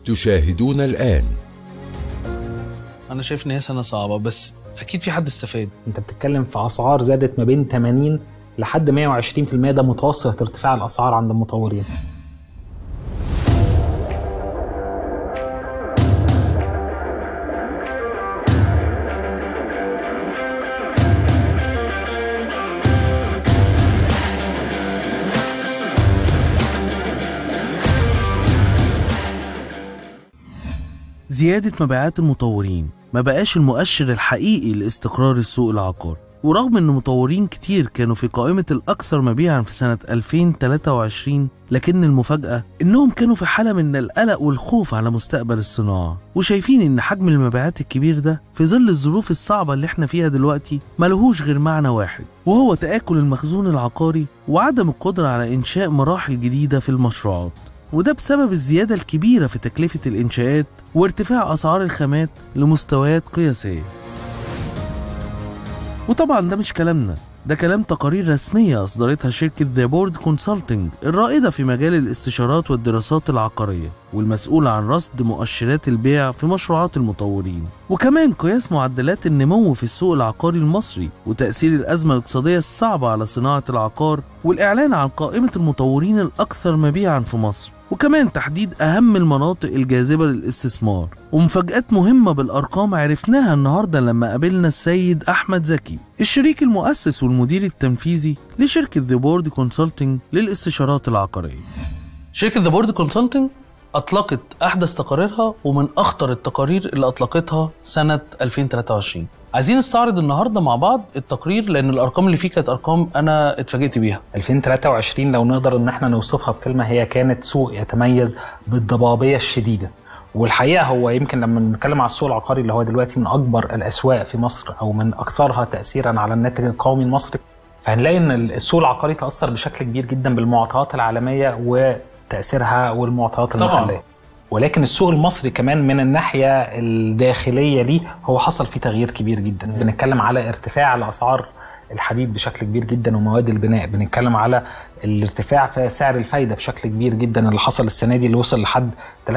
تشاهدون الآن انا شايف ان هي سنه صعبه بس اكيد في حد استفاد انت بتتكلم في اسعار زادت ما بين 80 لحد 120% ده متوسط ارتفاع الاسعار عند المطورين زيادة مبيعات المطورين ما بقاش المؤشر الحقيقي لاستقرار السوق العقاري ورغم ان مطورين كتير كانوا في قائمة الأكثر مبيعا في سنة 2023 لكن المفاجأة إنهم كانوا في حالة من القلق والخوف على مستقبل الصناعة وشايفين إن حجم المبيعات الكبير ده في ظل الظروف الصعبة اللي احنا فيها دلوقتي ملهوش غير معنى واحد وهو تآكل المخزون العقاري وعدم القدرة على إنشاء مراحل جديدة في المشروعات وده بسبب الزيادة الكبيرة في تكلفة الإنشاءات وارتفاع أسعار الخامات لمستويات قياسية وطبعا ده مش كلامنا ده كلام تقارير رسمية أصدرتها شركة ذا بورد كونسلتنج الرائدة في مجال الاستشارات والدراسات العقارية والمسؤولة عن رصد مؤشرات البيع في مشروعات المطورين وكمان قياس معدلات النمو في السوق العقاري المصري وتأثير الأزمة الاقتصادية الصعبة على صناعة العقار والإعلان عن قائمة المطورين الأكثر مبيعا في مصر وكمان تحديد أهم المناطق الجاذبة للاستثمار ومفاجآت مهمة بالأرقام عرفناها النهاردة لما قابلنا السيد أحمد زكي الشريك المؤسس والمدير التنفيذي لشركة ذا بورد كونسلتنج للاستشارات العقارية شركه ذا بورد كونسلتنج اطلقت احدث تقاريرها ومن اخطر التقارير اللي اطلقتها سنه 2023 عايزين نستعرض النهارده مع بعض التقرير لان الارقام اللي فيه كانت ارقام انا اتفاجئت بيها 2023 لو نقدر ان احنا نوصفها بكلمه هي كانت سوق يتميز بالضبابيه الشديده والحقيقه هو يمكن لما بنتكلم على السوق العقاري اللي هو دلوقتي من اكبر الاسواق في مصر او من اكثرها تاثيرا على الناتج القومي المصري فهنلاقي ان السوق العقاري تاثر بشكل كبير جدا بالمعطيات العالميه وتاثيرها والمعطيات طبعاً. المحليه ولكن السوق المصري كمان من الناحيه الداخليه ليه هو حصل فيه تغيير كبير جدا بنتكلم على ارتفاع الاسعار الحديد بشكل كبير جدا ومواد البناء بنتكلم على الارتفاع في سعر الفايده بشكل كبير جدا اللي حصل السنه دي اللي وصل لحد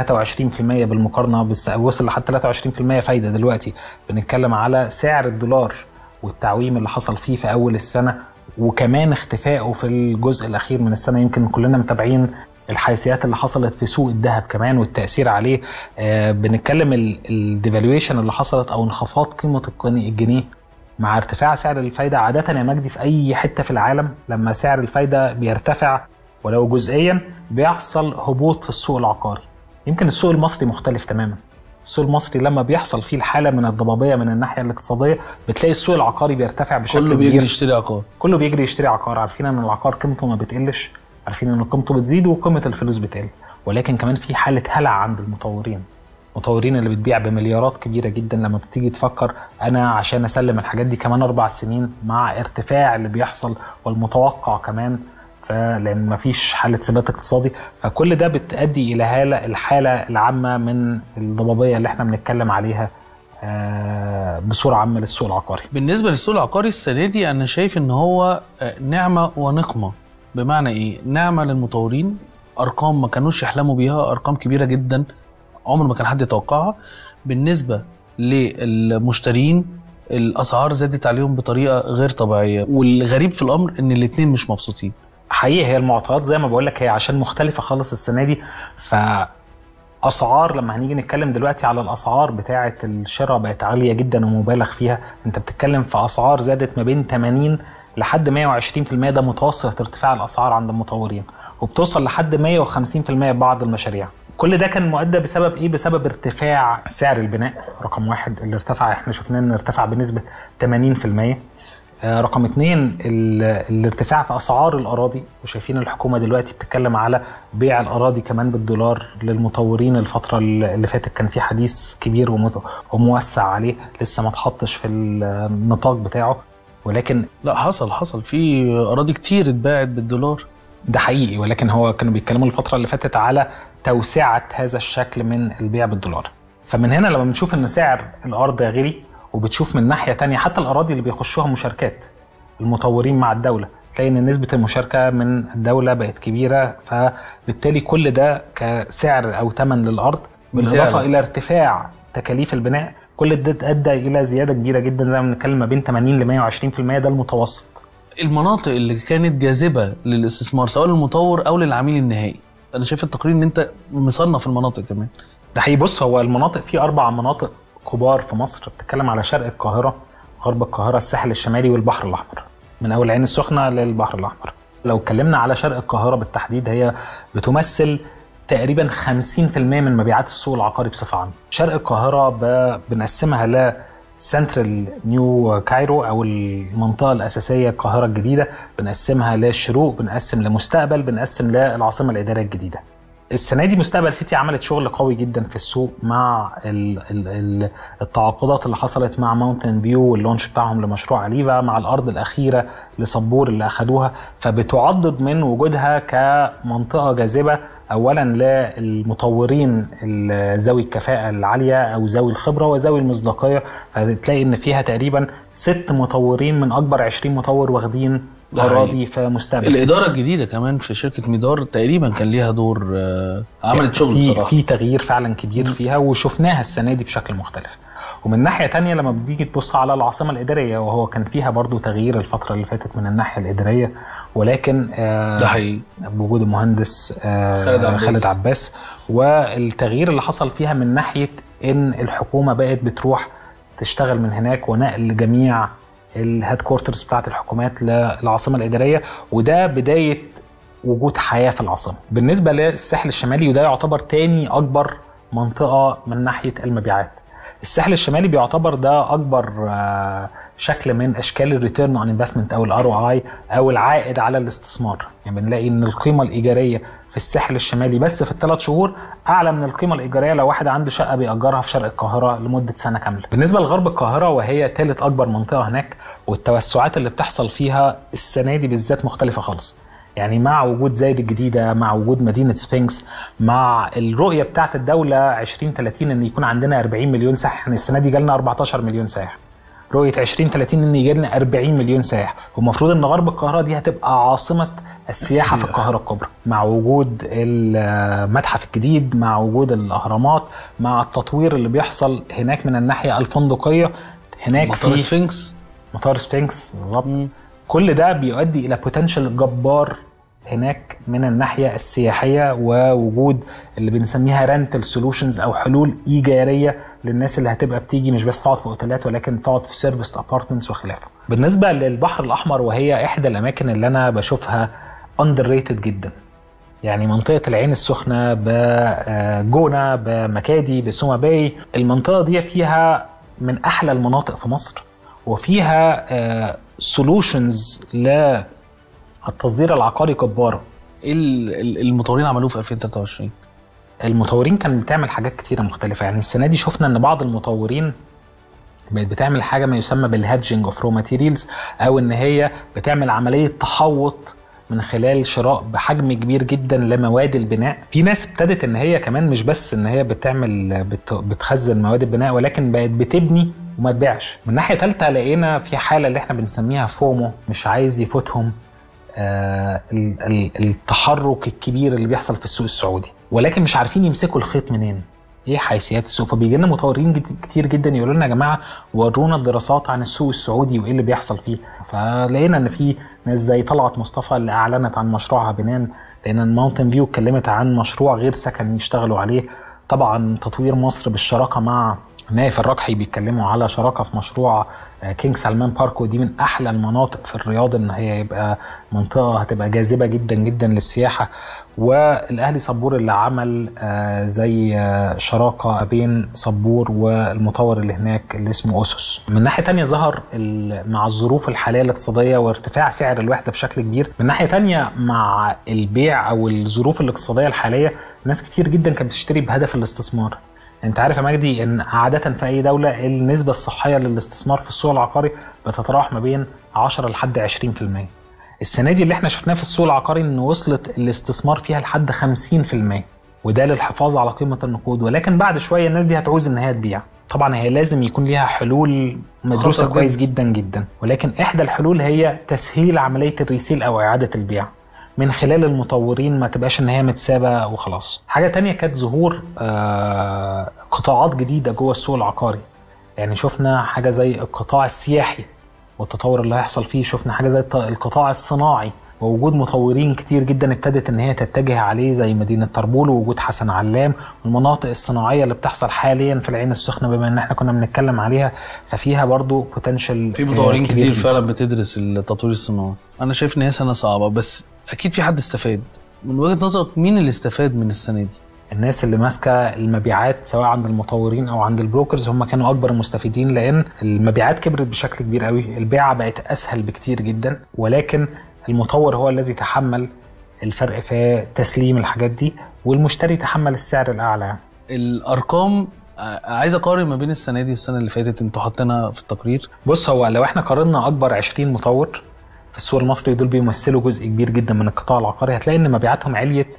23% بالمقارنه بس وصل لحد 23% فايده دلوقتي بنتكلم على سعر الدولار والتعويم اللي حصل فيه في اول السنه وكمان اختفائه في الجزء الاخير من السنه يمكن كلنا متابعين الحيثيات اللي حصلت في سوق الذهب كمان والتاثير عليه آه بنتكلم الديفالويشن اللي حصلت او انخفاض قيمه القني- الجنيه مع ارتفاع سعر الفايده عاده يا مجدي في اي حته في العالم لما سعر الفايده بيرتفع ولو جزئيا بيحصل هبوط في السوق العقاري يمكن السوق المصري مختلف تماما السوق المصري لما بيحصل فيه الحاله من الضبابيه من الناحيه الاقتصاديه بتلاقي السوق العقاري بيرتفع بشكل كله بيجري كبير يشتري عقار كله بيجري يشتري عقار عارفين ان العقار قيمته ما بتقلش عارفين ان قيمته بتزيد وقيمه الفلوس بتقل ولكن كمان في حاله هلع عند المطورين المطورين اللي بتبيع بمليارات كبيره جدا لما بتيجي تفكر انا عشان اسلم الحاجات دي كمان اربع سنين مع ارتفاع اللي بيحصل والمتوقع كمان فلان مفيش حاله ثبات اقتصادي فكل ده بتؤدي الى هاله الحاله العامه من الضبابيه اللي احنا بنتكلم عليها آه، بصوره عامه للسوق العقاري بالنسبه للسوق العقاري السنه دي انا شايف ان هو آه، نعمه ونقمه بمعنى ايه نعمه للمطورين ارقام ما كانوش يحلموا بيها ارقام كبيره جدا عمر ما كان حد يتوقعها بالنسبه للمشترين الاسعار زادت عليهم بطريقه غير طبيعيه والغريب في الامر ان الاتنين مش مبسوطين حقيقي هي المعطيات زي ما بقول لك هي عشان مختلفه خالص السنه دي ف اسعار لما هنيجي نتكلم دلوقتي على الاسعار بتاعه الشراء بقت عاليه جدا ومبالغ فيها انت بتتكلم في اسعار زادت ما بين 80 لحد 120% ده متوسط ارتفاع الاسعار عند المطورين وبتوصل لحد 150% بعض المشاريع كل ده كان مؤدى بسبب ايه بسبب ارتفاع سعر البناء رقم واحد اللي ارتفع احنا شفناه انه ارتفع بنسبه 80% آه، رقم اتنين ال- الارتفاع في اسعار الاراضي وشايفين الحكومه دلوقتي بتتكلم على بيع الاراضي كمان بالدولار للمطورين الفتره اللي فاتت كان في حديث كبير ومت- وموسع عليه لسه ما اتحطش في النطاق بتاعه ولكن لا حصل حصل في اراضي كتير اتباعت بالدولار ده حقيقي ولكن هو كانوا بيتكلموا الفترة اللي فاتت على توسعة هذا الشكل من البيع بالدولار فمن هنا لما بنشوف ان سعر الارض غلي وبتشوف من ناحية تانية حتى الاراضي اللي بيخشوها مشاركات المطورين مع الدولة تلاقي ان نسبة المشاركة من الدولة بقت كبيرة فبالتالي كل ده كسعر او ثمن للارض بالاضافه بتعلى. الى ارتفاع تكاليف البناء كل ده ادى الى زياده كبيره جدا زي ما بنتكلم ما بين 80 ل 120% ده المتوسط المناطق اللي كانت جاذبه للاستثمار سواء للمطور او للعميل النهائي انا شايف التقرير ان انت مصنف المناطق كمان ده حقيقي بص هو المناطق في اربع مناطق كبار في مصر بتتكلم على شرق القاهره غرب القاهره الساحل الشمالي والبحر الاحمر من اول العين السخنه للبحر الاحمر لو اتكلمنا على شرق القاهره بالتحديد هي بتمثل تقريبا 50% من مبيعات السوق العقاري بصفه عامه شرق القاهره ب- بنقسمها ل سنترال نيو كايرو او المنطقه الاساسيه القاهره الجديده بنقسمها للشروق بنقسم لمستقبل بنقسم للعاصمه الاداريه الجديده السنه دي مستقبل سيتي عملت شغل قوي جدا في السوق مع ال ال ال التعاقدات اللي حصلت مع ماونتن فيو واللونش بتاعهم لمشروع اليفا مع الارض الاخيره لصبور اللي اخدوها فبتعضد من وجودها كمنطقه جاذبه اولا للمطورين ال- ذوي الكفاءه العاليه او ذوي الخبره وذوي المصداقيه فتلاقي ان فيها تقريبا ست مطورين من اكبر 20 مطور واخدين ده حقيقي. اراضي في مستقبل سيتي. الاداره الجديده كمان في شركه ميدار تقريبا كان ليها دور آه، عملت شغل في بصراحه في تغيير فعلا كبير فيها وشفناها السنه دي بشكل مختلف ومن ناحيه تانية لما بتيجي تبص على العاصمه الاداريه وهو كان فيها برضو تغيير الفتره اللي فاتت من الناحيه الاداريه ولكن آه ده حقيقي بوجود المهندس آه خالد عباس. خالد عباس والتغيير اللي حصل فيها من ناحيه ان الحكومه بقت بتروح تشتغل من هناك ونقل جميع الهيد كوارترز بتاعت الحكومات للعاصمه الاداريه وده بدايه وجود حياه في العاصمه. بالنسبه للساحل الشمالي وده يعتبر تاني اكبر منطقه من ناحيه المبيعات. الساحل الشمالي بيعتبر ده اكبر آه، شكل من اشكال الريتيرن اون انفستمنت او الار او اي او العائد على الاستثمار يعني بنلاقي ان القيمه الايجاريه في الساحل الشمالي بس في الثلاث شهور اعلى من القيمه الايجاريه لو واحد عنده شقه بيأجرها في شرق القاهره لمده سنه كامله بالنسبه لغرب القاهره وهي ثالث اكبر منطقه هناك والتوسعات اللي بتحصل فيها السنه دي بالذات مختلفه خالص يعني مع وجود زايد الجديده مع وجود مدينه سفنكس مع الرؤيه بتاعت الدوله 2030 ان يكون عندنا 40 مليون سائح يعني السنه دي جالنا 14 مليون سائح رؤيه 2030 ان يجي لنا 40 مليون سائح والمفروض ان غرب القاهره دي هتبقى عاصمه السياحه في السياحة. القاهره الكبرى مع وجود المتحف الجديد مع وجود الاهرامات مع التطوير اللي بيحصل هناك من الناحيه الفندقيه هناك مطار في سفنكس مطار سفنكس بالظبط كل ده بيؤدي الى بوتنشال جبار هناك من الناحيه السياحيه ووجود اللي بنسميها رنتل سولوشنز او حلول ايجاريه للناس اللي هتبقى بتيجي مش بس تقعد في اوتيلات ولكن تقعد في سيرفيس ابارتمنتس وخلافه. بالنسبه للبحر الاحمر وهي احدى الاماكن اللي انا بشوفها اندر ريتد جدا. يعني منطقة العين السخنة بجونة بمكادي بسوما باي المنطقة دي فيها من أحلى المناطق في مصر وفيها سولوشنز للتصدير العقاري جبارة ايه ال- ال- المطورين عملوه في 2023 المطورين كانت بتعمل حاجات كتيرة مختلفة يعني السنة دي شفنا ان بعض المطورين بقت بتعمل حاجة ما يسمى بالهيدجنج اوف رو ماتيريالز او ان هي بتعمل عملية تحوط من خلال شراء بحجم كبير جدا لمواد البناء في ناس ابتدت ان هي كمان مش بس ان هي بتعمل بت بتخزن مواد البناء ولكن بقت بتبني وما تبيعش من ناحية تالتة لقينا في حالة اللي احنا بنسميها فومو مش عايز يفوتهم آه، ال- ال- التحرك الكبير اللي بيحصل في السوق السعودي ولكن مش عارفين يمسكوا الخيط منين ايه حيثيات السوق فبيجي لنا مطورين جد- كتير جدا يقولوا لنا يا جماعه ورونا الدراسات عن السوق السعودي وايه اللي بيحصل فيه فلقينا ان في ناس زي طلعت مصطفى اللي اعلنت عن مشروعها بنان لان الماونتن فيو اتكلمت عن مشروع غير سكني يشتغلوا عليه طبعا تطوير مصر بالشراكه مع نايف الركحي بيتكلموا على شراكه في مشروع آه، كينج سلمان بارك ودي من احلى المناطق في الرياض ان هي يبقى منطقه هتبقى جاذبه جدا جدا للسياحه والاهلي صبور اللي عمل آه، زي آه، شراكه بين صبور والمطور اللي هناك اللي اسمه اسس من ناحيه تانية ظهر ال- مع الظروف الحاليه الاقتصاديه وارتفاع سعر الوحده بشكل كبير من ناحيه تانية مع البيع او الظروف الاقتصاديه الحاليه ناس كتير جدا كانت بتشتري بهدف الاستثمار انت عارف يا مجدي ان عاده في اي دوله النسبه الصحيه للاستثمار في السوق العقاري بتتراوح ما بين 10 لحد 20% السنه دي اللي احنا شفناه في السوق العقاري ان وصلت الاستثمار فيها لحد 50% وده للحفاظ على قيمه النقود ولكن بعد شويه الناس دي هتعوز ان هي تبيع طبعا هي لازم يكون ليها حلول مدروسه خطر كويس جدا. جدا جدا ولكن احدى الحلول هي تسهيل عمليه الريسيل او اعاده البيع من خلال المطورين ما تبقاش ان هي متسابه وخلاص حاجه تانية كانت ظهور آه قطاعات جديده جوه السوق العقاري يعني شفنا حاجه زي القطاع السياحي والتطور اللي هيحصل فيه شفنا حاجه زي الت- القطاع الصناعي ووجود مطورين كتير جدا ابتدت ان هي تتجه عليه زي مدينه طربول ووجود حسن علام والمناطق الصناعيه اللي بتحصل حاليا في العين السخنه بما ان احنا كنا بنتكلم عليها ففيها برضو بوتنشال في مطورين كتير فعلا بتدرس التطوير الصناعي انا شايف ان هي سنه صعبه بس اكيد في حد استفاد من وجهه نظرك مين اللي استفاد من السنه دي الناس اللي ماسكه المبيعات سواء عند المطورين او عند البروكرز هم كانوا اكبر المستفيدين لان المبيعات كبرت بشكل كبير قوي البيعه بقت اسهل بكتير جدا ولكن المطور هو الذي تحمل الفرق في تسليم الحاجات دي والمشتري تحمل السعر الاعلى يعني. الارقام آه، عايز اقارن ما بين السنه دي والسنه اللي فاتت انتوا حاطينها في التقرير بص هو لو احنا قارنا اكبر 20 مطور في السوق المصري دول بيمثلوا جزء كبير جدا من القطاع العقاري هتلاقي ان مبيعاتهم عليت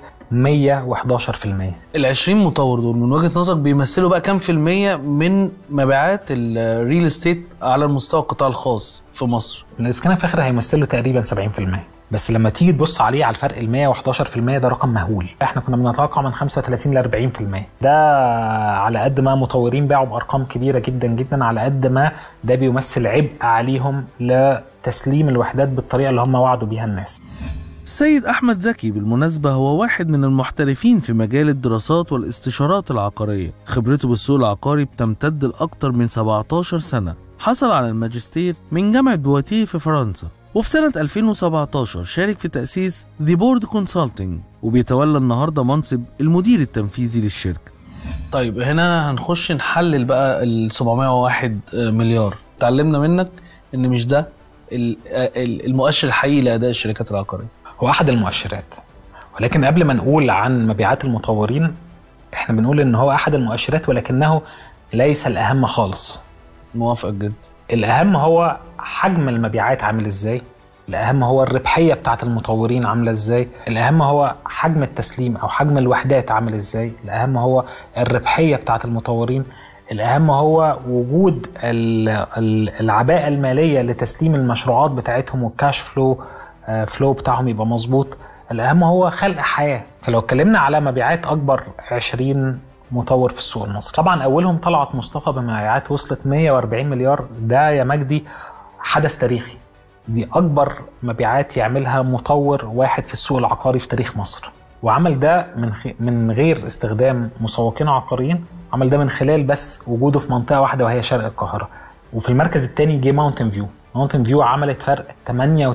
111% ال 20 مطور دول من وجهه نظرك بيمثلوا بقى كام في الميه من مبيعات الريل استيت على المستوى القطاع الخاص في مصر الاسكان فاخر هيمثلوا تقريبا 70% بس لما تيجي تبص عليه على الفرق ال 111% ده رقم مهول احنا كنا بنتوقع من 35 ل 40% ده على قد ما مطورين باعوا بارقام كبيره جدا جدا على قد ما ده بيمثل عبء عليهم لتسليم الوحدات بالطريقه اللي هم وعدوا بيها الناس السيد أحمد زكي بالمناسبة هو واحد من المحترفين في مجال الدراسات والاستشارات العقارية خبرته بالسوق العقاري بتمتد لأكثر من 17 سنة حصل على الماجستير من جامعة بواتيه في فرنسا وفي سنة 2017 شارك في تأسيس The Board Consulting وبيتولى النهاردة منصب المدير التنفيذي للشركة طيب هنا هنخش نحلل بقى ال 701 مليار اتعلمنا منك ان مش ده ال- ال- المؤشر الحقيقي لاداء الشركات العقاريه هو احد المؤشرات ولكن قبل ما نقول عن مبيعات المطورين احنا بنقول ان هو احد المؤشرات ولكنه ليس الاهم خالص موافق جدا الاهم هو حجم المبيعات عامل ازاي الاهم هو الربحيه بتاعه المطورين عامله ازاي الاهم هو حجم التسليم او حجم الوحدات عامل ازاي الاهم هو الربحيه بتاعه المطورين الاهم هو وجود ال- ال- العباءه الماليه لتسليم المشروعات بتاعتهم والكاش فلو آه، فلو بتاعهم يبقى مظبوط الاهم هو خلق حياه فلو اتكلمنا على مبيعات اكبر 20 مطور في السوق المصري طبعا اولهم طلعت مصطفى بمبيعات وصلت 140 مليار ده يا مجدي حدث تاريخي دي اكبر مبيعات يعملها مطور واحد في السوق العقاري في تاريخ مصر وعمل ده من خ... من غير استخدام مسوقين عقاريين عمل ده من خلال بس وجوده في منطقه واحده وهي شرق القاهره وفي المركز الثاني جه ماونتن فيو ماونتن فيو عملت فرق 98%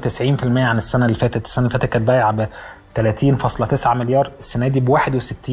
عن السنه اللي فاتت السنه اللي فاتت كانت بايعه ب 30.9 مليار السنه دي ب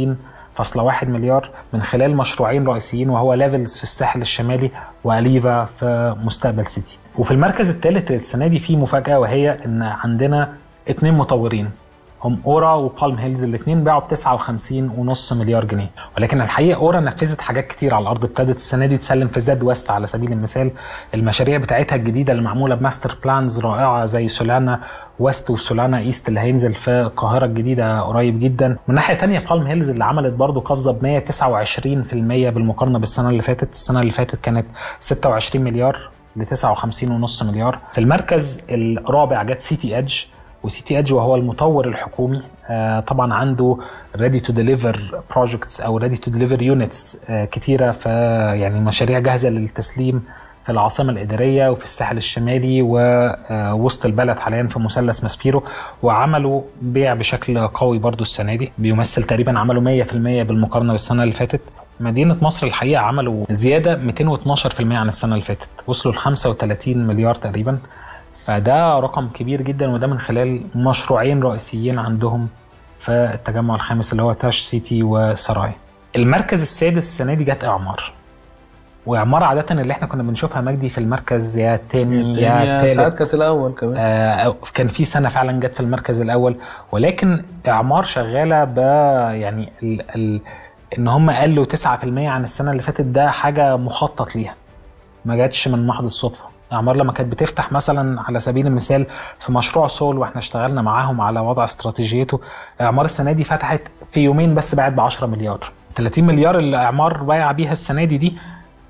61.1 مليار من خلال مشروعين رئيسيين وهو ليفلز في الساحل الشمالي واليفا في مستقبل سيتي وفي المركز الثالث السنه دي في مفاجاه وهي ان عندنا اثنين مطورين هم اورا وبالم هيلز الاثنين باعوا ب 59.5 مليار جنيه ولكن الحقيقه اورا نفذت حاجات كتير على الارض ابتدت السنه دي تسلم في زاد ويست على سبيل المثال المشاريع بتاعتها الجديده اللي معموله بماستر بلانز رائعه زي سولانا ويست وسولانا ايست اللي هينزل في القاهره الجديده قريب جدا من ناحيه تانية بالم هيلز اللي عملت برضو قفزه ب 129% بالمقارنه بالسنه اللي فاتت السنه اللي فاتت كانت 26 مليار ل 59.5 مليار في المركز الرابع جت سيتي ايدج وسيتي ايدج وهو المطور الحكومي آه طبعا عنده ريدي تو ديليفر بروجكتس او ريدي تو ديليفر يونتس كتيره في يعني مشاريع جاهزه للتسليم في العاصمه الاداريه وفي الساحل الشمالي ووسط البلد حاليا في مثلث ماسبيرو وعملوا بيع بشكل قوي برضو السنه دي بيمثل تقريبا عملوا 100% بالمقارنه بالسنه اللي فاتت مدينة مصر الحقيقة عملوا زيادة 212% عن السنة اللي فاتت وصلوا ل 35 مليار تقريبا فده رقم كبير جدا وده من خلال مشروعين رئيسيين عندهم في التجمع الخامس اللي هو تاش سيتي وسراي المركز السادس السنه دي جت اعمار واعمار عاده اللي احنا كنا بنشوفها مجدي في المركز يا الثاني يا الدنيا ساعات الثالث كانت الاول كمان آه كان في سنه فعلا جت في المركز الاول ولكن اعمار شغاله ب يعني ال ال ان هم قلوا 9% عن السنه اللي فاتت ده حاجه مخطط ليها ما جاتش من محض الصدفه اعمار لما كانت بتفتح مثلا على سبيل المثال في مشروع سول واحنا اشتغلنا معاهم على وضع استراتيجيته اعمار السنه دي فتحت في يومين بس باعت ب 10 مليار 30 مليار اللي اعمار بايعه بيها السنه دي دي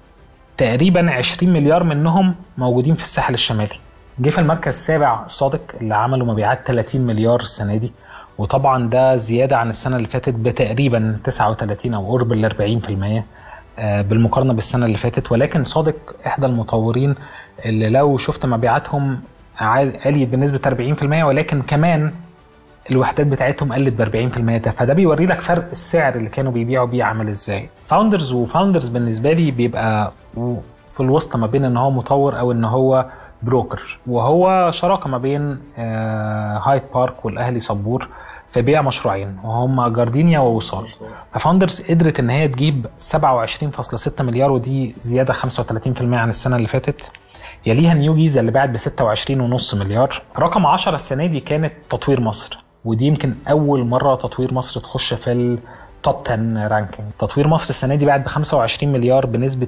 تقريبا 20 مليار منهم موجودين في الساحل الشمالي جه في المركز السابع صادق اللي عملوا مبيعات 30 مليار السنه دي وطبعا ده زياده عن السنه اللي فاتت بتقريبا 39 او قرب ال 40% آه، بالمقارنه بالسنه اللي فاتت ولكن صادق احدى المطورين اللي لو شفت مبيعاتهم عال- عليت بنسبه 40% ولكن كمان الوحدات بتاعتهم قلت ب 40% ده فده بيوري لك فرق السعر اللي كانوا بيبيعوا بيه عامل ازاي فاوندرز وفاوندرز بالنسبه لي بيبقى في الوسط ما بين ان هو مطور او ان هو بروكر وهو شراكه ما بين آه، هايد بارك والاهلي صبور في بيع مشروعين وهم جاردينيا ووصال ففاوندرز قدرت ان هي تجيب 27.6 مليار ودي زياده 35% عن السنه اللي فاتت يليها نيو جيزا اللي باعت ب 26.5 مليار رقم 10 السنه دي كانت تطوير مصر ودي يمكن اول مره تطوير مصر تخش في التوب 10 رانكينج تطوير مصر السنه دي باعت ب 25 مليار بنسبه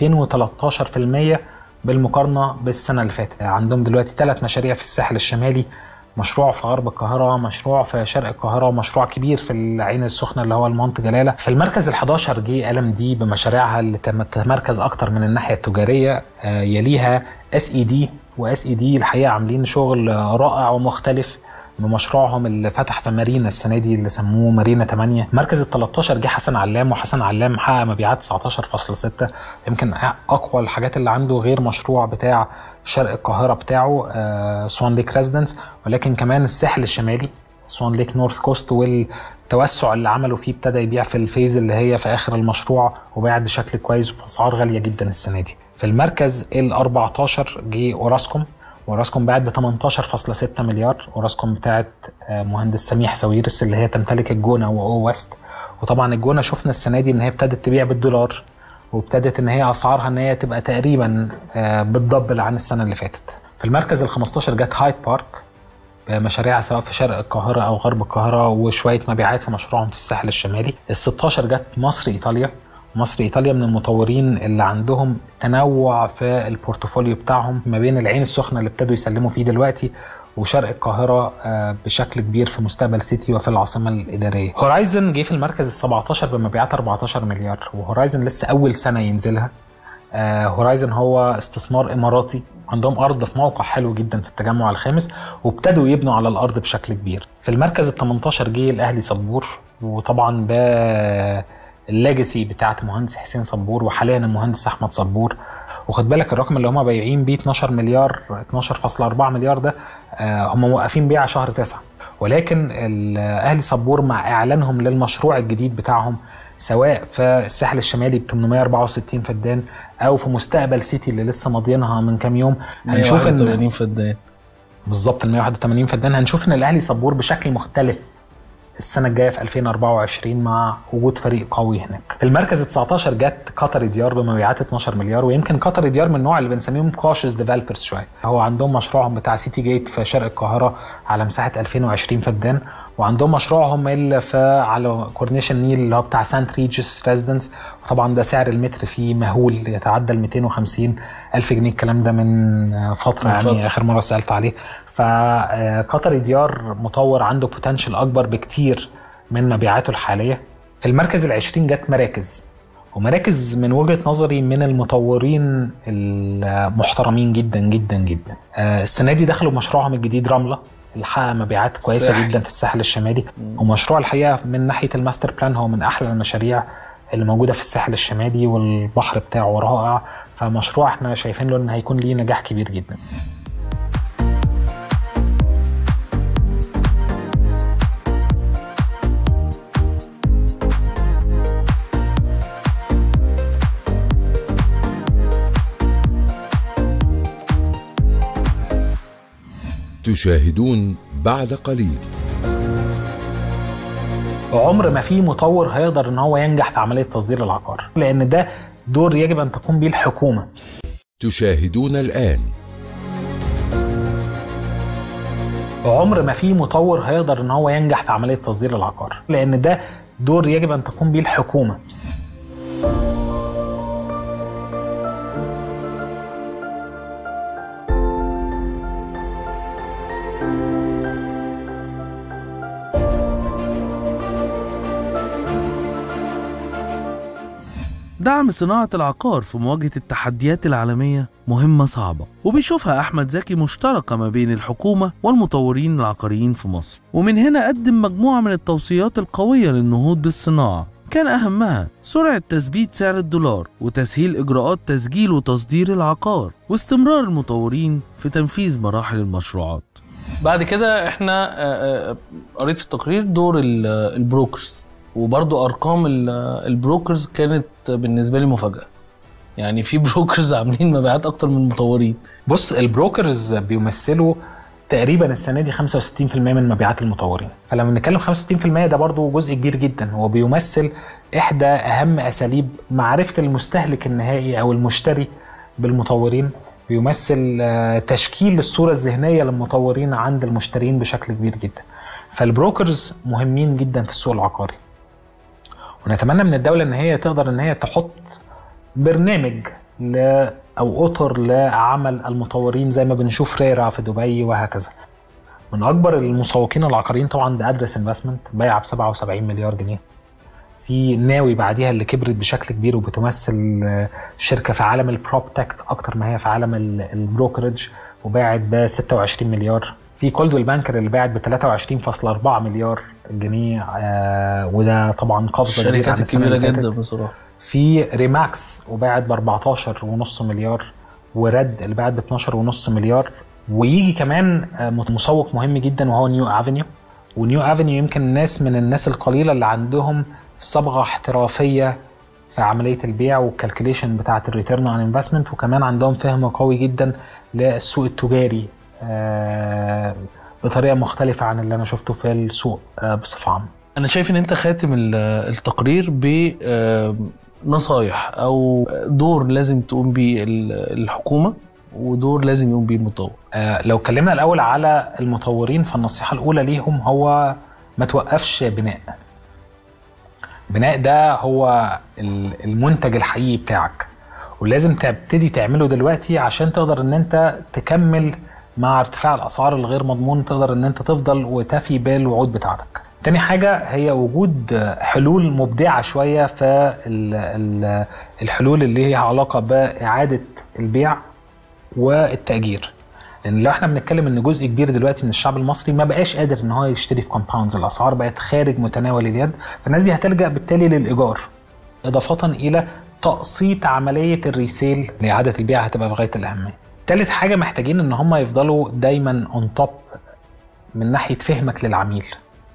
213% بالمقارنه بالسنه اللي فاتت عندهم دلوقتي ثلاث مشاريع في الساحل الشمالي مشروع في غرب القاهرة مشروع في شرق القاهرة ومشروع كبير في العين السخنة اللي هو المونت جلالة في المركز ال11 جه ال ام دي بمشاريعها اللي تم- تتمركز أكتر من الناحية التجارية آه، يليها اس اي دي واس اي دي الحقيقة عاملين شغل آه، رائع ومختلف بمشروعهم اللي فتح في مارينا السنه دي اللي سموه مارينا 8 مركز ال 13 جه حسن علام وحسن علام حقق مبيعات 19.6 يمكن اقوى الحاجات اللي عنده غير مشروع بتاع شرق القاهره بتاعه آه سوان ليك ريزيدنس ولكن كمان الساحل الشمالي سوان ليك نورث كوست والتوسع اللي عملوا فيه ابتدى يبيع في الفيز اللي هي في اخر المشروع وباعت بشكل كويس وباسعار غاليه جدا السنه دي في المركز ال 14 جه اوراسكوم وراسكوم باعت ب 18.6 مليار وراسكوم بتاعت آه، مهندس سميح ساويرس اللي هي تمتلك الجونه واو ويست وطبعا الجونه شفنا السنه دي ان هي ابتدت تبيع بالدولار وابتدت ان هي اسعارها ان هي تبقى تقريبا آه، بالدبل عن السنه اللي فاتت في المركز ال 15 جت هايد بارك مشاريع سواء في شرق القاهرة أو غرب القاهرة وشوية مبيعات في مشروعهم في الساحل الشمالي ال 16 جت مصر إيطاليا مصر إيطاليا من المطورين اللي عندهم تنوع في البورتفوليو بتاعهم ما بين العين السخنة اللي ابتدوا يسلموا فيه دلوقتي وشرق القاهرة آه، بشكل كبير في مستقبل سيتي وفي العاصمة الإدارية هورايزن جه في المركز ال 17 بمبيعات 14 مليار وهورايزن لسه أول سنة ينزلها آه، هورايزن هو استثمار اماراتي عندهم ارض في موقع حلو جدا في التجمع الخامس وابتدوا يبنوا على الارض بشكل كبير في المركز ال 18 جه الاهلي صبور وطبعا ب الليجاسي بتاعت مهندس حسين صبور وحاليا المهندس احمد صبور وخد بالك الرقم اللي هم بايعين بيه 12 مليار 12.4 مليار ده آه، هم موقفين بيع شهر 9 ولكن الاهلي صبور مع اعلانهم للمشروع الجديد بتاعهم سواء في الساحل الشمالي ب 864 فدان او في مستقبل سيتي اللي لسه ماضيينها من كام يوم هنشوف ان 181 فدان بالظبط ال 181 فدان هنشوف ان الاهلي صبور بشكل مختلف السنه الجايه في 2024 مع وجود فريق قوي هناك. في المركز ال 19 جت قطر ديار بمبيعات 12 مليار ويمكن قطر ديار من النوع اللي بنسميهم كوشس ديفلوبرز شويه. هو عندهم مشروعهم بتاع سيتي جيت في شرق القاهره على مساحه 2020 فدان وعندهم مشروعهم اللي في على كورنيش النيل اللي هو بتاع سانت ريجس ريزيدنس وطبعا ده سعر المتر فيه مهول يتعدى ال 250 الف جنيه الكلام ده من فتره من يعني فترة. اخر مره سالت عليه فقطر ديار مطور عنده بوتنشال اكبر بكتير من مبيعاته الحاليه في المركز العشرين جت مراكز ومراكز من وجهه نظري من المطورين المحترمين جدا جدا جدا آه، السنه دي دخلوا مشروعهم الجديد رمله اللي حقق مبيعات كويسه الساحل. جدا في الساحل الشمالي ومشروع الحقيقه من ناحيه الماستر بلان هو من احلى المشاريع اللي موجوده في الساحل الشمالي والبحر بتاعه رائع فمشروع احنا شايفين له ان هيكون ليه نجاح كبير جدا تشاهدون بعد قليل عمر ما في مطور هيقدر ان هو ينجح في عمليه تصدير العقار لان ده دور يجب ان تقوم به الحكومه تشاهدون الآن عمر ما في مطور هيقدر ان هو ينجح في عمليه تصدير العقار لان ده دور يجب ان تقوم به الحكومه دعم صناعة العقار في مواجهة التحديات العالمية مهمة صعبة وبيشوفها أحمد زكي مشتركة ما بين الحكومة والمطورين العقاريين في مصر ومن هنا قدم مجموعة من التوصيات القوية للنهوض بالصناعة كان أهمها سرعة تثبيت سعر الدولار وتسهيل إجراءات تسجيل وتصدير العقار واستمرار المطورين في تنفيذ مراحل المشروعات بعد كده احنا آه، آه، قريت في التقرير دور ال- البروكرز وبرضو ارقام ال- البروكرز كانت بالنسبه لي مفاجاه يعني في بروكرز عاملين مبيعات اكتر من المطورين بص البروكرز بيمثلوا تقريبا السنه دي 65% من مبيعات المطورين فلما بنتكلم 65% ده برضو جزء كبير جدا هو بيمثل احدى اهم اساليب معرفه المستهلك النهائي او المشتري بالمطورين بيمثل آه، تشكيل الصوره الذهنيه للمطورين عند المشترين بشكل كبير جدا فالبروكرز مهمين جدا في السوق العقاري ونتمنى من الدوله ان هي تقدر ان هي تحط برنامج ل او اطر لعمل المطورين زي ما بنشوف ريرا في دبي وهكذا من اكبر المسوقين العقاريين طبعا ده ادرس انفستمنت بايعه ب 77 مليار جنيه في ناوي بعديها اللي كبرت بشكل كبير وبتمثل آه، شركه في عالم البروب تك اكتر ما هي في عالم ال- البروكرج وباعت ب 26 مليار في كولدويل بانكر اللي باعت ب 23.4 مليار جنيه آه وده طبعا قفزه كبيره عن الشركات السنه الكبيره اللي فاتت جدا بصراحه في ريماكس وباعت ب 14.5 مليار ورد اللي باعت ب 12.5 مليار ويجي كمان آه، مسوق مهم جدا وهو نيو افنيو ونيو افنيو يمكن الناس من الناس القليله اللي عندهم صبغه احترافيه في عمليه البيع والكالكوليشن بتاعه الريتيرن اون انفستمنت وكمان عندهم فهم قوي جدا للسوق التجاري آه، بطريقه مختلفه عن اللي انا شفته في السوق آه، بصفه عامه انا شايف ان انت خاتم ال- التقرير بنصايح او دور لازم تقوم بيه ال- الحكومه ودور لازم يقوم بيه المطور آه، لو اتكلمنا الاول على المطورين فالنصيحه الاولى ليهم هو ما توقفش بناء بناء ده هو ال- المنتج الحقيقي بتاعك ولازم تبتدي تعمله دلوقتي عشان تقدر ان انت تكمل مع ارتفاع الاسعار الغير مضمون تقدر ان انت تفضل وتفي بالوعود بتاعتك تاني حاجة هي وجود حلول مبدعة شوية في ال- ال- الحلول اللي ليها علاقة بإعادة البيع والتأجير لان لو احنا بنتكلم ان جزء كبير دلوقتي من الشعب المصري ما بقاش قادر ان هو يشتري في كومباوندز الاسعار بقت خارج متناول اليد فالناس دي هتلجا بالتالي للايجار اضافه الى تقسيط عمليه الريسيل لاعاده البيع هتبقى في غايه الاهميه تالت حاجه محتاجين ان هم يفضلوا دايما اون توب من ناحيه فهمك للعميل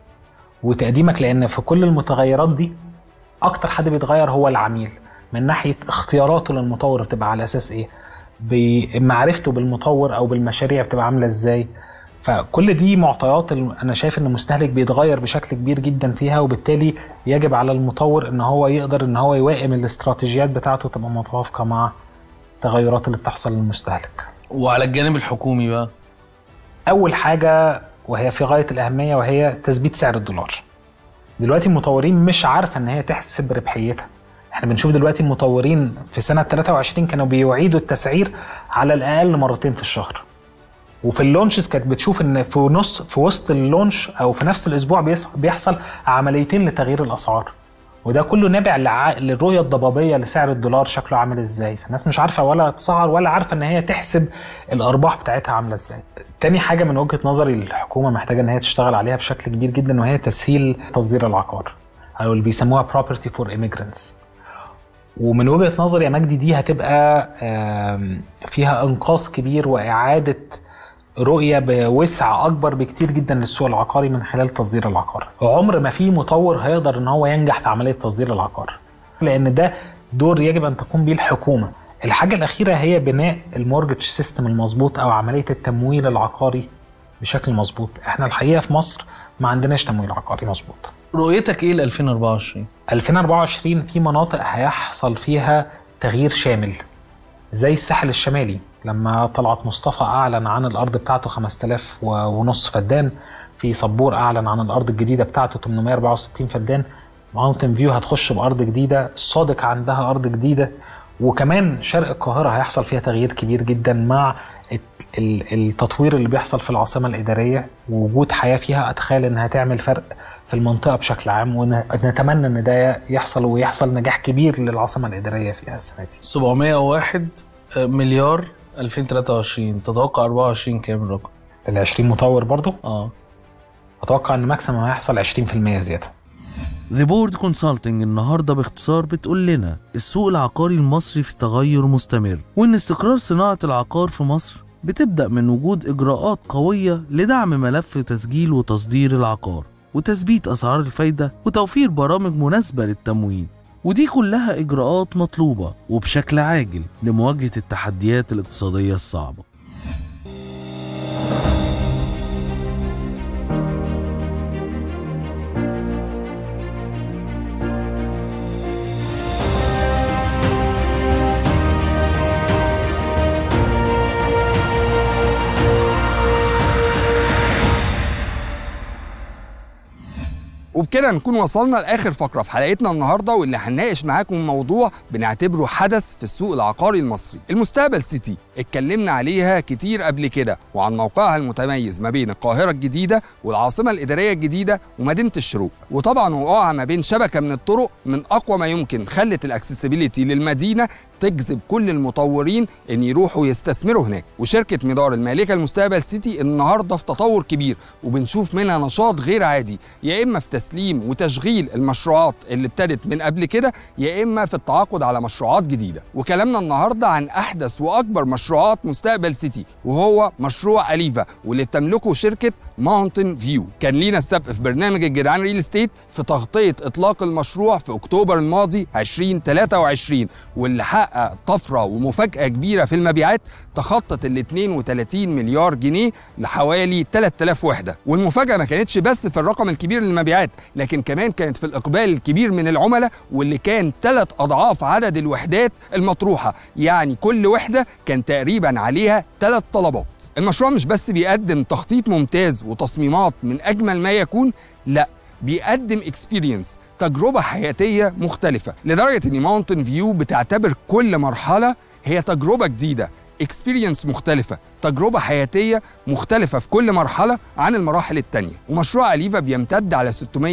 وتقديمك لان في كل المتغيرات دي اكتر حد بيتغير هو العميل من ناحيه اختياراته للمطور بتبقى على اساس ايه بمعرفته بالمطور او بالمشاريع بتبقى عامله ازاي فكل دي معطيات ال- انا شايف ان المستهلك بيتغير بشكل كبير جدا فيها وبالتالي يجب على المطور ان هو يقدر ان هو يوائم الاستراتيجيات بتاعته تبقى متوافقه مع التغيرات اللي بتحصل للمستهلك وعلى الجانب الحكومي بقى اول حاجه وهي في غايه الاهميه وهي تثبيت سعر الدولار دلوقتي المطورين مش عارفه ان هي تحسب ربحيتها احنا بنشوف دلوقتي المطورين في سنه 23 كانوا بيعيدوا التسعير على الاقل مرتين في الشهر وفي اللونشز كانت بتشوف ان في نص في وسط اللونش او في نفس الاسبوع بيص- بيحصل عمليتين لتغيير الاسعار وده كله نابع لع- للرؤيه الضبابيه لسعر الدولار شكله عامل ازاي فالناس مش عارفه ولا تسعر ولا عارفه ان هي تحسب الارباح بتاعتها عامله ازاي تاني حاجه من وجهه نظري الحكومه محتاجه ان هي تشتغل عليها بشكل كبير جدا وهي تسهيل تصدير العقار او اللي بيسموها property for immigrants ومن وجهه نظري يا مجدي دي هتبقى آم، فيها انقاذ كبير واعاده رؤيه بوسع اكبر بكتير جدا للسوق العقاري من خلال تصدير العقار عمر ما في مطور هيقدر ان هو ينجح في عمليه تصدير العقار لان ده دور يجب ان تقوم به الحكومه الحاجه الاخيره هي بناء المورجج سيستم المظبوط او عمليه التمويل العقاري بشكل مظبوط احنا الحقيقه في مصر ما عندناش تمويل عقاري مظبوط رؤيتك ايه ل 2024 2024 في مناطق هيحصل فيها تغيير شامل زي الساحل الشمالي لما طلعت مصطفى اعلن عن الارض بتاعته 5000 و- ونص فدان في صبور اعلن عن الارض الجديده بتاعته 864 فدان ماونتن فيو هتخش بارض جديده الصادق عندها ارض جديده وكمان شرق القاهره هيحصل فيها تغيير كبير جدا مع الت- ال- التطوير اللي بيحصل في العاصمه الاداريه ووجود حياه فيها اتخيل انها تعمل فرق في المنطقه بشكل عام ونتمنى ان ده يحصل ويحصل نجاح كبير للعاصمه الاداريه فيها السنه دي 701 مليار 2023 تتوقع 24 كام الرقم؟ ال 20 مطور برضو اه اتوقع ان ماكسيمم هيحصل 20% زياده ذا بورد كونسلتنج النهارده باختصار بتقول لنا السوق العقاري المصري في تغير مستمر وان استقرار صناعه العقار في مصر بتبدا من وجود اجراءات قويه لدعم ملف تسجيل وتصدير العقار وتثبيت اسعار الفايده وتوفير برامج مناسبه للتمويل ودي كلها اجراءات مطلوبه وبشكل عاجل لمواجهه التحديات الاقتصاديه الصعبه وبكده نكون وصلنا لاخر فقره في حلقتنا النهارده واللي هنناقش معاكم موضوع بنعتبره حدث في السوق العقاري المصري المستقبل سيتي اتكلمنا عليها كتير قبل كده وعن موقعها المتميز ما بين القاهره الجديده والعاصمه الاداريه الجديده ومدينه الشروق وطبعا وقوعها ما بين شبكه من الطرق من اقوى ما يمكن خلت الاكسسبيليتي للمدينه تجذب كل المطورين ان يروحوا يستثمروا هناك وشركه مدار المالكه المستقبل سيتي النهارده في تطور كبير وبنشوف منها نشاط غير عادي يا اما في تسليم وتشغيل المشروعات اللي ابتدت من قبل كده يا اما في التعاقد على مشروعات جديده وكلامنا النهارده عن احدث واكبر مشروعات مستقبل سيتي وهو مشروع اليفا واللي بتملكه شركه ماونتن فيو كان لينا السبق في برنامج الجدعان ريل استيت في تغطيه اطلاق المشروع في اكتوبر الماضي 2023 واللي حقق طفره ومفاجاه كبيره في المبيعات تخطت ال 32 مليار جنيه لحوالي 3000 وحده والمفاجاه ما كانتش بس في الرقم الكبير للمبيعات لكن كمان كانت في الاقبال الكبير من العملاء واللي كان ثلاث اضعاف عدد الوحدات المطروحه يعني كل وحده كان تقريبا عليها ثلاث طلبات المشروع مش بس بيقدم تخطيط ممتاز وتصميمات من اجمل ما يكون لا بيقدم اكسبيرينس تجربه حياتيه مختلفه لدرجه ان ماونتن فيو بتعتبر كل مرحله هي تجربه جديده اكسبيرينس مختلفة تجربة حياتية مختلفة في كل مرحلة عن المراحل التانية ومشروع أليفا بيمتد على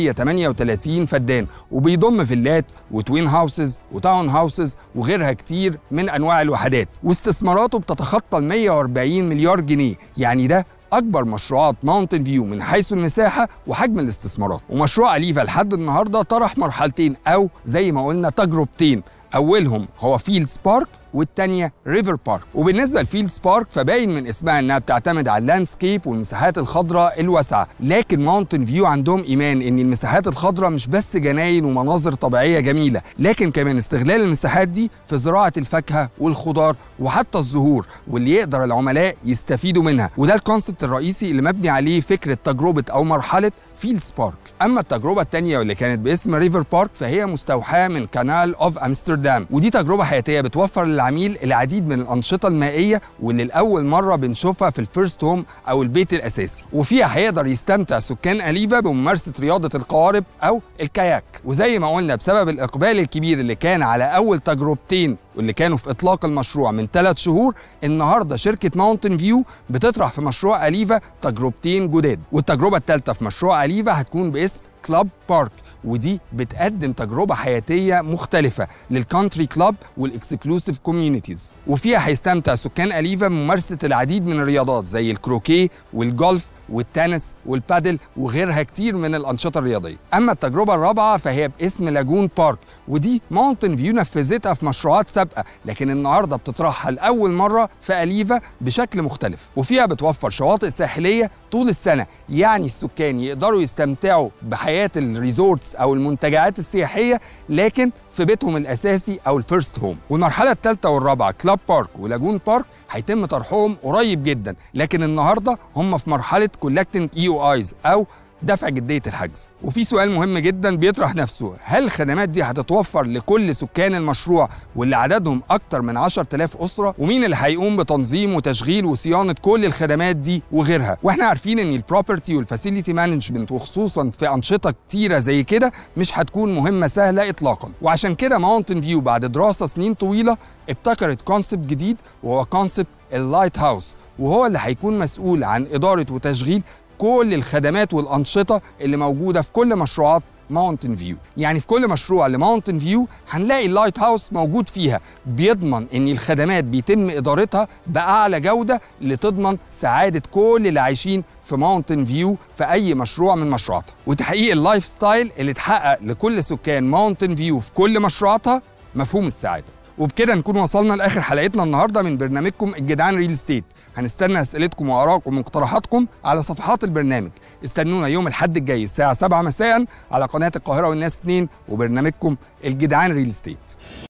638 فدان وبيضم فيلات وتوين هاوسز وتاون هاوسز وغيرها كتير من أنواع الوحدات واستثماراته بتتخطى ال 140 مليار جنيه يعني ده اكبر مشروعات ماونتن فيو من حيث المساحه وحجم الاستثمارات ومشروع اليفا لحد النهارده طرح مرحلتين او زي ما قلنا تجربتين اولهم هو فيلدز بارك والتانية ريفر بارك وبالنسبة لفيلدز بارك فباين من اسمها انها بتعتمد على اللاندسكيب والمساحات الخضراء الواسعة لكن ماونتن فيو عندهم ايمان ان المساحات الخضراء مش بس جناين ومناظر طبيعية جميلة لكن كمان استغلال المساحات دي في زراعة الفاكهة والخضار وحتى الزهور واللي يقدر العملاء يستفيدوا منها وده الكونسبت الرئيسي اللي مبني عليه فكرة تجربة او مرحلة فيلدز بارك اما التجربة التانية واللي كانت باسم ريفر بارك فهي مستوحاة من كانال اوف امستردام ودي تجربة حياتية بتوفر للعميل العديد من الأنشطة المائية واللي لأول مرة بنشوفها في الفيرست هوم أو البيت الأساسي وفيها هيقدر يستمتع سكان أليفا بممارسة رياضة القوارب أو الكاياك وزي ما قلنا بسبب الإقبال الكبير اللي كان على أول تجربتين واللي كانوا في إطلاق المشروع من ثلاث شهور النهاردة شركة ماونتن فيو بتطرح في مشروع أليفا تجربتين جداد والتجربة الثالثة في مشروع أليفا هتكون باسم كلاب بارك ودي بتقدم تجربة حياتية مختلفة للكونتري كلاب والاكسكلوسيف كوميونيتيز وفيها هيستمتع سكان أليفا بممارسة العديد من الرياضات زي الكروكيه والجولف والتنس والبادل وغيرها كتير من الأنشطة الرياضية أما التجربة الرابعة فهي باسم لاجون بارك ودي ماونتن فيو نفذتها في مشروعات سابقة لكن النهاردة بتطرحها لأول مرة في أليفا بشكل مختلف وفيها بتوفر شواطئ ساحلية طول السنة يعني السكان يقدروا يستمتعوا بحياة الريزورتس أو المنتجعات السياحية لكن في بيتهم الأساسي أو الفيرست هوم والمرحلة الثالثة والرابعة كلاب بارك ولاجون بارك هيتم طرحهم قريب جدا لكن النهاردة هم في مرحلة كولكتنج اي او ايز أو دفع جديه الحجز وفي سؤال مهم جدا بيطرح نفسه هل الخدمات دي هتتوفر لكل سكان المشروع واللي عددهم اكتر من 10000 اسره ومين اللي هيقوم بتنظيم وتشغيل وصيانه كل الخدمات دي وغيرها واحنا عارفين ان البروبرتي والفاسيلتي مانجمنت وخصوصا في انشطه كتيره زي كده مش هتكون مهمه سهله اطلاقا وعشان كده ماونتن فيو بعد دراسه سنين طويله ابتكرت كونسبت جديد وهو كونسبت اللايت هاوس وهو اللي هيكون مسؤول عن اداره وتشغيل كل الخدمات والانشطه اللي موجوده في كل مشروعات ماونتن فيو يعني في كل مشروع لماونتن فيو هنلاقي اللايت هاوس موجود فيها بيضمن ان الخدمات بيتم ادارتها باعلى جوده لتضمن سعاده كل اللي عايشين في ماونتن فيو في اي مشروع من مشروعاتها وتحقيق اللايف ستايل اللي اتحقق لكل سكان ماونتن فيو في كل مشروعاتها مفهوم السعاده وبكده نكون وصلنا لاخر حلقتنا النهارده من برنامجكم الجدعان ريل استيت هنستنى اسئلتكم وارائكم ومقترحاتكم على صفحات البرنامج استنونا يوم الاحد الجاي الساعه 7 مساء على قناه القاهره والناس 2 وبرنامجكم الجدعان ريل استيت